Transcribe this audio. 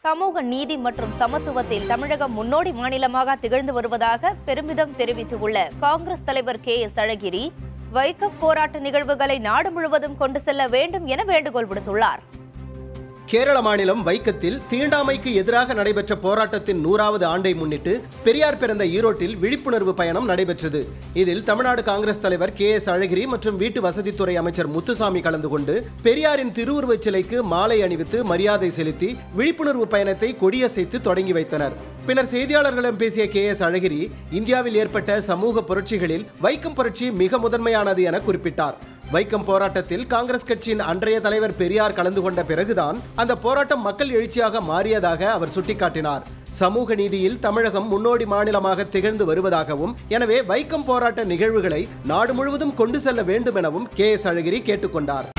சமூக நீதி மற்றும் சமத்துவத்தில் தமிழகம் முன்னோடி மாநிலமாக திகழ்ந்து வருவதாக பெருமிதம் தெரிவித்துள்ள காங்கிரஸ் தலைவர் கே எஸ் அழகிரி வைக்கம் போராட்ட நிகழ்வுகளை நாடு முழுவதும் கொண்டு செல்ல வேண்டும் என வேண்டுகோள் விடுத்துள்ளார் கேரள மாநிலம் வைக்கத்தில் தீண்டாமைக்கு எதிராக நடைபெற்ற போராட்டத்தின் நூறாவது ஆண்டை முன்னிட்டு பெரியார் பிறந்த ஈரோட்டில் விழிப்புணர்வு பயணம் நடைபெற்றது இதில் தமிழ்நாடு காங்கிரஸ் தலைவர் கே எஸ் அழகிரி மற்றும் வீட்டு வசதித்துறை அமைச்சர் முத்துசாமி கலந்து கொண்டு பெரியாரின் திருவுருவச் சிலைக்கு மாலை அணிவித்து மரியாதை செலுத்தி விழிப்புணர்வு பயணத்தை கொடியசைத்து தொடங்கி வைத்தனர் பின்னர் செய்தியாளர்களிடம் பேசிய கே எஸ் அழகிரி இந்தியாவில் ஏற்பட்ட சமூக புரட்சிகளில் வைக்கம் புரட்சி மிக முதன்மையானது என குறிப்பிட்டார் வைக்கம் போராட்டத்தில் காங்கிரஸ் கட்சியின் அன்றைய தலைவர் பெரியார் கலந்து கொண்ட பிறகுதான் அந்த போராட்டம் மக்கள் எழுச்சியாக மாறியதாக அவர் சுட்டிக்காட்டினார் சமூக நீதியில் தமிழகம் முன்னோடி மாநிலமாக திகழ்ந்து வருவதாகவும் எனவே வைக்கம் போராட்ட நிகழ்வுகளை நாடு முழுவதும் கொண்டு செல்ல வேண்டும் எனவும் கே எஸ் அழகிரி கேட்டுக்கொண்டார்